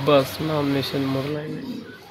boss nomination మొదలైంది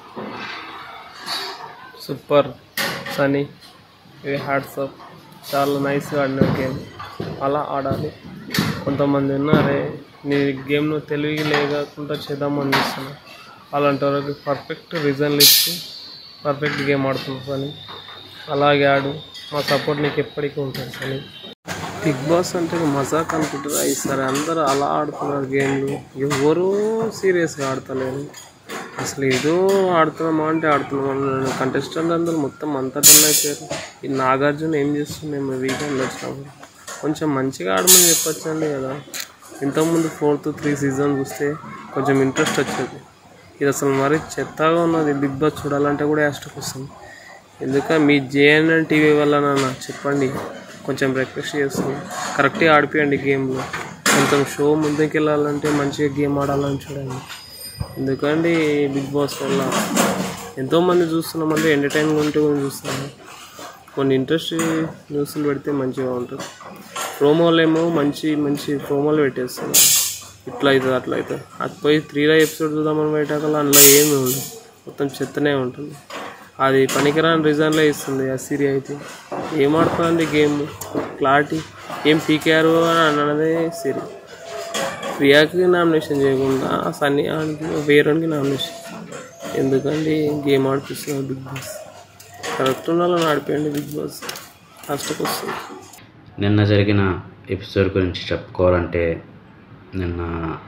super Sunny ఇది hats off చాలా నైస్గా ఆడిన గేమ్ అలా ఆడాలి కొంతమంది ఉన్నారే నీ గేమ్ను తెలివి లేకుండా చేద్దామని చూస్తున్నా అలాంటి వాళ్ళకి పర్ఫెక్ట్ రీజన్లు ఇచ్చి పర్ఫెక్ట్ గేమ్ ఆడుతున్నావు సనీ అలాగే ఆడు మా సపోర్ట్ నీకు ఎప్పటికీ ఉంటుంది సనీ బిగ్ బాస్ అంటే మజాక్ అనుకుంటారా ఈసారి అందరూ అలా ఆడుతున్నారు గేమ్లు ఎవరూ సీరియస్గా ఆడతలేరు అసలు ఏదో ఆడుతున్నామా అంటే ఆడుతున్నామా కంటెస్టెంట్ అందరూ మొత్తం అంతా డల్ అయిపోయారు ఈ నాగార్జున ఏం చేస్తున్నాము వీకెండ్ వచ్చినప్పుడు కొంచెం మంచిగా ఆడమని చెప్పొచ్చండి కదా ఇంతకుముందు ఫోర్త్ త్రీ సీజన్ చూస్తే కొంచెం ఇంట్రెస్ట్ వచ్చేది ఇది అసలు మరీ చెత్తగా ఉన్నది బిగ్ బాస్ చూడాలంటే కూడా యాస్టక్ వస్తుంది ఎందుకంటే మీ జేఎన్ఎన్ టీవీ వల్ల నాకు చెప్పండి కొంచెం రిక్వెస్ట్ చేస్తాను కరెక్ట్గా ఆడిపియండి గేమ్లో కొంచెం షో ముందుకు వెళ్ళాలంటే మంచిగా గేమ్ ఆడాలని చూడండి ఎందుకంటే బిగ్ బాస్ వల్ల ఎంతోమంది చూస్తున్నామంటే ఎంటర్టైన్గా ఉంటే కూడా చూస్తున్నాము కొన్ని ఇంట్రెస్ట్ న్యూస్లు పెడితే మంచిగా ఉంటుంది ప్రోమోలు ఏమో మంచి మంచి ప్రోమోలు పెట్టేస్తున్నారు ఇట్లా అవుతుంది అట్లా అవుతుంది అది పోయి త్రీలో ఎపిసోడ్ చూద్దామని పెట్టాక అందులో ఏమి ఉండదు మొత్తం చెత్తనే ఉంటుంది అది పనికిరాని రీజన్లో ఇస్తుంది ఆ సిరి అయితే ఏం ఆడుతుందండి గేమ్ క్లారిటీ ఏం పీకేఆర్ అని అన్నదే సిరి ప్రియాకి నామినేషన్ చేయకుండా సన్నీ ఆడికి వేరేకి నామినేషన్ ఎందుకండి గేమ్ ఆడిపిస్తున్నారు బిగ్ బాస్ కరెక్ట్ ఉండాలని ఆడిపోయండి బిగ్ బాస్ ఫస్ట్కి వస్తుంది నిన్న జరిగిన ఎపిసోడ్ గురించి చెప్పుకోవాలంటే నిన్న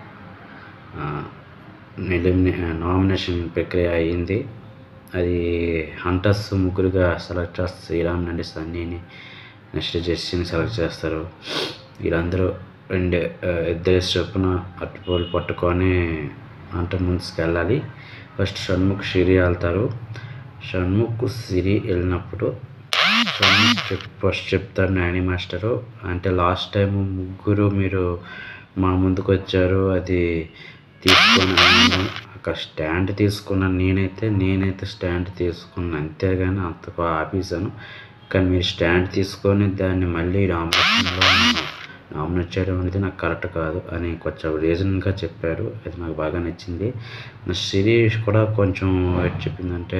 ఆ, ఎలిమినే నామినేషన్ ప్రక్రియ అయింది అది హంటర్స్ ముగ్గురుగా సెలెక్ట్ చేస్తారు శ్రీరామ్ నుండి సన్నీని నెక్స్ట్ జెస్సీని సెలెక్ట్ చేస్తారు వీళ్ళందరూ రెండు ఆ, ఇద్దరు చొప్పున అట్టుపోలు పట్టుకొని హంటర్ ముందుకు వెళ్ళాలి ఫస్ట్ షణ్ముఖ్ సిరి వెళ్తారు షణ్ముఖ్ సిరి వెళ్ళినప్పుడు షణ్ముఖ్ చెప్ ఫస్ట్ చెప్తారు నాని మాస్టరు అంటే లాస్ట్ టైం ముగ్గురు మీరు మా ముందుకు వచ్చారు అది తీసుకొని ఆనందం ఒక స్టాండ్ తీసుకున్నాను నేనైతే నేనైతే స్టాండ్ తీసుకున్నాను అంతేగాని అంతకు ఆపేసాను కానీ మీరు స్టాండ్ తీసుకొని దాన్ని మళ్ళీ నామినేషన్లో నామినేట్ చేయడం అనేది నాకు కరెక్ట్ కాదు అని కొంచెం రీజన్గా చెప్పారు అది నాకు బాగా నచ్చింది నా సిరీస్ కూడా కొంచెం ఏంటి చెప్పిందంటే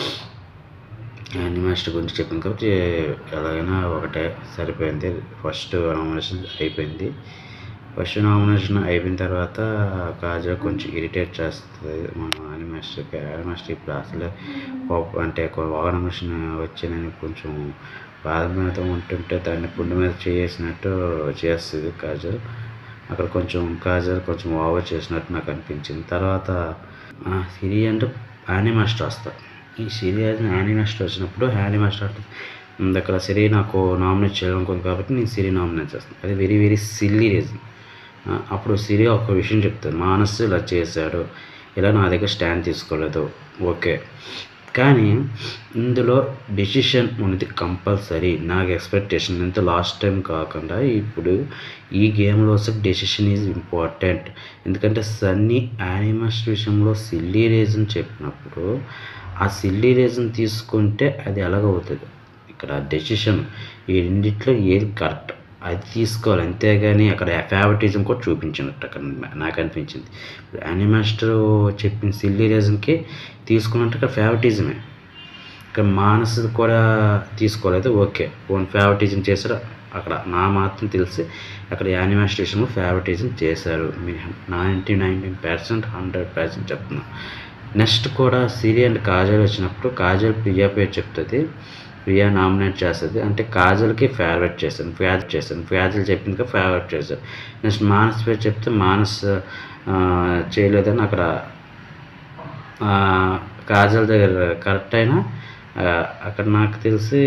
యానీ మాస్టర్ గురించి చెప్పింది కాబట్టి ఎలాగైనా ఒకటే సరిపోయింది ఫస్ట్ నామినేషన్ అయిపోయింది ఫస్ట్ నామినేషన్ అయిపోయిన తర్వాత కాజా కొంచెం ఇరిటేట్ చేస్తుంది మన యానీ మాస్టర్కి యానీ మాస్టర్ ఇప్పుడు అసలే కోప- అంటే ఒక నామినేషన్ వచ్చిందని కొంచెం బాధ మీద ఉంటుంటే దాన్ని పుండు మీద చేసినట్టు చేస్తుంది కాజల్ అక్కడ కొంచెం కాజల్ కొంచెం ఓవర్ చేసినట్టు నాకు అనిపించింది తర్వాత ఆ, సిరి అంటే యానీ మాస్టర్ వస్తారు ఈ సిరి యానీ మాస్టర్ వచ్చినప్పుడు యానీ మాస్టర్ అంటే "ఉమ్, అక్కడ సిరి నాకు నామినేట్ చేయాలనుకుంది కాబట్టి నేను సిరి నామినేట్ చేస్తాను అది వెరీ వెరీ సిల్లీ రీజన్ అప్పుడు సిరి ఒక విషయం చెప్తాను మానస్ ఇలా చేశాడు ఇలా నా దగ్గర స్టాండ్ తీసుకోలేదు ఓకే కానీ ఇందులో డెసిషన్ ఉన్నది కంపల్సరీ నాకు ఎక్స్పెక్టేషన్ ఎంత లాస్ట్ టైం కాకుండా ఇప్పుడు ఈ గేమ్లో అసలు డెసిషన్ ఈజ్ ఇంపార్టెంట్ ఎందుకంటే సన్నీ యానిమల్స్ విషయంలో సిల్లీ రీజన్ చెప్పినప్పుడు ఆ సిల్లీ రీజన్ తీసుకుంటే అది ఎలాగవుతుంది ఇక్కడ డెసిషన్ ఈ రెండిట్లో ఏది కరెక్ట్ అది తీసుకోవాలి అంతేగాని అక్కడ ఫేవటిజం కూడా చూపించినట్టు అక్కడ నాకు అనిపించింది ఇప్పుడు యానిమాస్టర్ చెప్పిన సిల్లీ రీజన్కి తీసుకున్నట్టు అక్కడ ఫేవటిజమే ఇక్కడ మానస్ కూడా తీసుకోలేదు ఓకే ఓన్ ఫేవటిజం చేశారు అక్కడ నా మాత్రం తెలిసి అక్కడ యానిమాస్టర్ విషయంలో ఫేవటిజం చేశారు మీరు ninety nineteen percent hundred percent చెప్తున్నా నెక్స్ట్ కూడా సిరి అండ్ కాజల్ వచ్చినప్పుడు కాజల్ ప్రియా పేరు చెప్తుంది ప్రియా నామినేట్ చేస్తుంది అంటే కాజల్కి ఫేవరెట్ చేశాను ఫ్యాజ్ చేశాను ఫ్యాజల్ చెప్పింది ఫేవరెట్ చేశాను నెక్స్ట్ మానస్ పేరు చెప్తే మానస్ ఆ, చేయలేదని అక్కడ ఆ, కాజల్ దగ్గర కరెక్ట్ అయినా ఆ, అక్కడ నాకు తెలిసి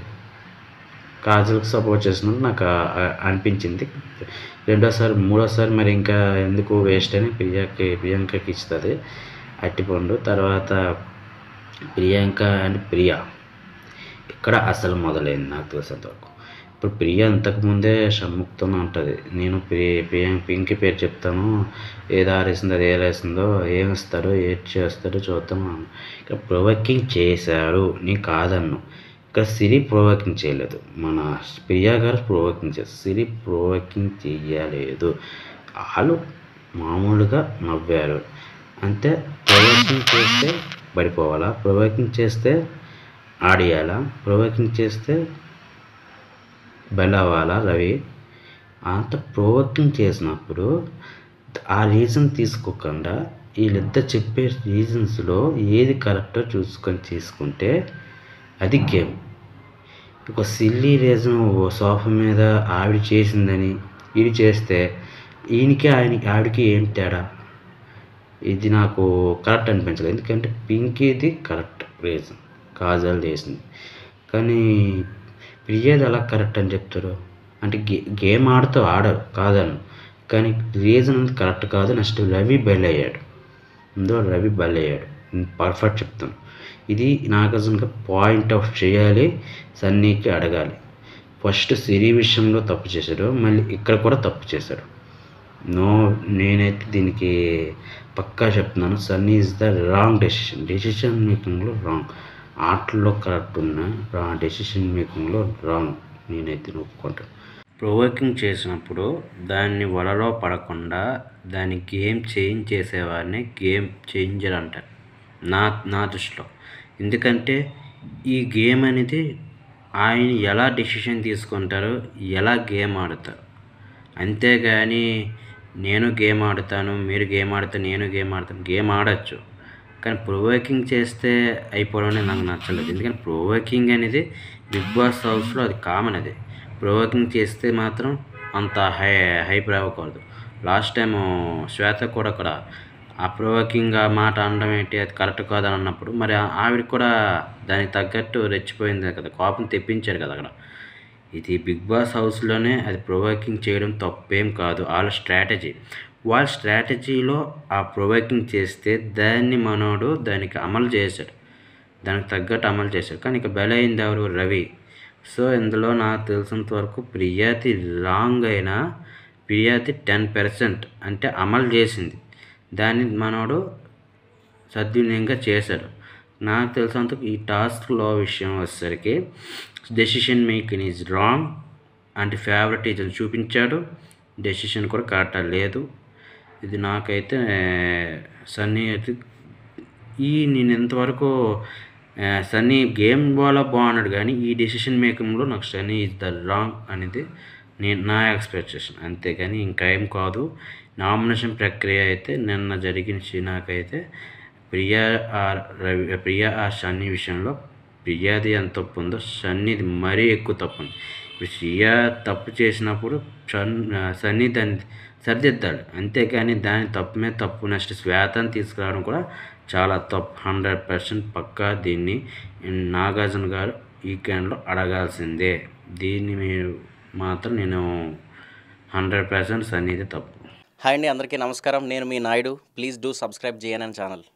కాజల్కి సపోర్ట్ చేసినట్టు నాకు ఆ- ఆ- అనిపించింది రెండోసారి మూడోసారి మరి ఇంకా ఎందుకు వేస్ట్ అని ప్రియాకి ప్రియాంకకి ఇస్తుంది అట్టిపండు తర్వాత ప్రియాంక అండ్ ప్రియా ఇక్కడ అసలు మొదలైంది నాకు తెలిసినంతవరకు ఇప్పుడు ప్రియ అంతకుముందే షణ్ముఖతో ఉంటుంది నేను ప్రియ ప్రియ పింకి పేరు చెప్తాను ఏది ఆరేసిందో అది ఏరేసిందో ఏమి ఇస్తాడో ఏది చేస్తాడో చూద్దాము ఇక్కడ ప్రొవోకింగ్ చేశారు నీ కాదన్ను ఇక్కడ సిరి ప్రొవోకింగ్ చేయలేదు మన ప్రియా గారు ప్రొవోకింగ్ చేస్తారు సిరి ప్రొవోకింగ్ చేయలేదు వాళ్ళు మామూలుగా నవ్వారు అంటే ప్రొవోకింగ్ చేస్తే పడిపోవాలా ప్రొవోకింగ్ చేస్తే ఆడియాలా ప్రొవోకింగ్ చేస్తే బెల్ అవ్వాలా రవి అంత ప్రొవోకింగ్ చేసినప్పుడు ఆ రీజన్ తీసుకోకుండా వీళ్ళిద్దరు చెప్పే రీజన్స్లో ఏది కరెక్టో చూసుకొని తీసుకుంటే అది గేమ్ ఒక సిల్లీ రీజన్ ఓ సోఫా మీద ఆవిడ చేసిందని ఇది చేస్తే ఈయనకి ఆయన ఆవిడకి ఏం తేడా ఇది నాకు కరెక్ట్ అనిపించలేదు ఎందుకంటే పింకీది కరెక్ట్ రీజన్ కాజల్ చేసింది కానీ ప్రియాది ఎలా కరెక్ట్ అని చెప్తారు అంటే గే గేమ్ ఆడుతూ ఆడరు కాదను కానీ రీజన్ అనేది కరెక్ట్ కాదు నెక్స్ట్ రవి బెల్ అయ్యాడు ఇందులో రవి బెల్ అయ్యాడు పర్ఫెక్ట్ చెప్తాను ఇది నాగార్జునగా పాయింట్ ఆఫ్ చేయాలి సన్నీకి అడగాలి ఫస్ట్ సిరి విషయంలో తప్పు చేశాడు మళ్ళీ ఇక్కడ కూడా తప్పు చేశాడు నో నేనైతే దీనికి పక్కా చెప్తున్నాను Sunny is the wrong decision decision మేకింగ్లో రాంగ్ ఆటల్లో కరెక్ట్ ఉన్న రా డెసిషన్ మేకింగ్లో రాంగ్ నేనైతే ఒప్పుకుంటాను ప్రొవోకింగ్ చేసినప్పుడు దాన్ని వలలో పడకుండా దాన్ని గేమ్ చేంజ్ చేసేవాడిని గేమ్ చేంజర్ అంటారు నా నా దృష్టిలో ఎందుకంటే ఈ గేమ్ అనేది ఆయన ఎలా డెసిషన్ తీసుకుంటారో ఎలా గేమ్ ఆడతారు అంతేగాని నేను గేమ్ ఆడతాను మీరు గేమ్ ఆడితే నేను గేమ్ ఆడతాను గేమ్ ఆడచ్చు కానీ ప్రొవోకింగ్ చేస్తే అయిపోవడం అనేది నాకు నచ్చలేదు ఎందుకంటే ప్రొవోకింగ్ అనేది బిగ్ బాస్ హౌస్లో అది కామన్ అది ప్రొవోకింగ్ చేస్తే మాత్రం అంత హై హైప్ రావకూడదు లాస్ట్ టైం శ్వేత కూడా అక్కడ ఆ ప్రొవోకింగ్ ఆ మాట అనడం ఏంటి అది కరెక్ట్ కాదని అన్నప్పుడు మరి ఆ- ఆవిడ కూడా దానికి తగ్గట్టు రెచ్చిపోయింది కదా కోపం తెప్పించారు కదా అక్కడ ఇది బిగ్ బాస్ హౌస్లోనే అది ప్రొవోకింగ్ చేయడం తప్పేం కాదు వాళ్ళ స్ట్రాటజీ వాళ్ళ స్ట్రాటజీలో ఆ ప్రొవోకింగ్ చేస్తే దాన్ని మనోడు దానికి అమలు చేశాడు దానికి తగ్గట్టు అమలు చేశాడు కానీ ఇక బలైంది ఎవరు రవి సో ఇందులో నాకు తెలిసినంత వరకు ప్రియాతి రాంగ్ అయినా ప్రియాతి టెన్ పర్సెంట్ అంటే అమలు చేసింది దాన్ని మనోడు సద్వినియోగంగా చేశాడు నాకు తెలిసినంత ఈ టాస్క్లో విషయం వచ్చేసరికి డెసిషన్ మేకింగ్ ఈజ్ రాంగ్ అంటే ఫేవరెటిజం చూపించాడు డెసిషన్ కూడా కరెక్ట్ లేదు ఇది నాకైతే సన్నీ అయితే ఈ నేను ఇంతవరకు ఆ, సన్నీ గేమ్ బాల్ బాగున్నాడు కానీ ఈ డెసిషన్ మేకింగ్లో నాకు సన్నీ ఇస్ ద రాంగ్ అనేది నేను నా ఎక్స్పెక్టేషన్ అంతేగాని ఇంకా ఏం కాదు నామినేషన్ ప్రక్రియ అయితే నిన్న జరిగిన నాకైతే ప్రియా ఆర్ రవి ప్రియా ఆర్ సన్నీ విషయంలో ప్రియాది ఎంత తప్పు ఉందో సన్నీది మరీ ఎక్కువ తప్పు ఉంది ఇప్పుడు ప్రియా తప్పు చేసినప్పుడు సన్ సన్నీ దాన్ని సరిదిద్దాడు అంతేకాని దాని తప్పు మీద తప్పు నెక్స్ట్ శ్వేతని తీసుకురావడం కూడా చాలా తప్పు హండ్రెడ్ పర్సెంట్ పక్కా దీన్ని నాగార్జున గారు ఈ క్యాన్లో అడగాల్సిందే దీన్ని మీరు మాత్రం నేను హండ్రెడ్ పర్సెంట్ సన్నీది తప్పు హాయ్ అండి అందరికీ నమస్కారం నేను మీ నాయుడు ప్లీజ్ డూ సబ్స్క్రైబ్ చేయనని ఛానల్